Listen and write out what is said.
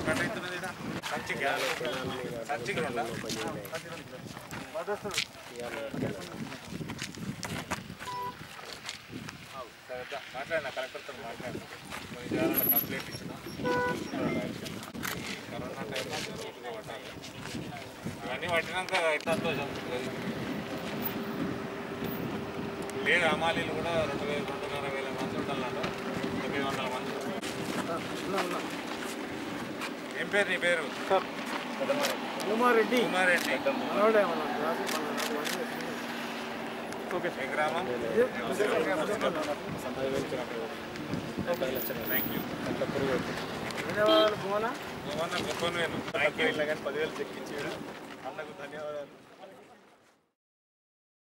కట్ట అవుతున్నది ఈడ? సంచికా సంచికి రెండా మాట్లాడినా కలెక్టర్తో మాట్లాడినా కొన్ని జాగాలలో కంప్లైంట్ ఇచ్చిన కరోనా టైంలో జరుగుతుగా పట్టాలి ఇవన్నీ పట్టినాక అయితే సంతోషం లేదు అమాలీలు కూడా రెండు వేల రెండున్నర వేల మంది ఉండాలన్నమాట తొమ్మిది వందల మంది ఏం పేరు నీ పేరు కుమారెడ్డి కుమారెడ్డి మనోడే మన క్లాసు మన నాకు వన్ ఇయర్ ఓకే ఏ గ్రామం థ్యాంక్ యూ ధన్యవాదాలు భువన గొప్ప గొప్ప థ్యాంక్ యూ కానీ పదివేలు చెక్కించి అన్నకు ధన్యవాదాలు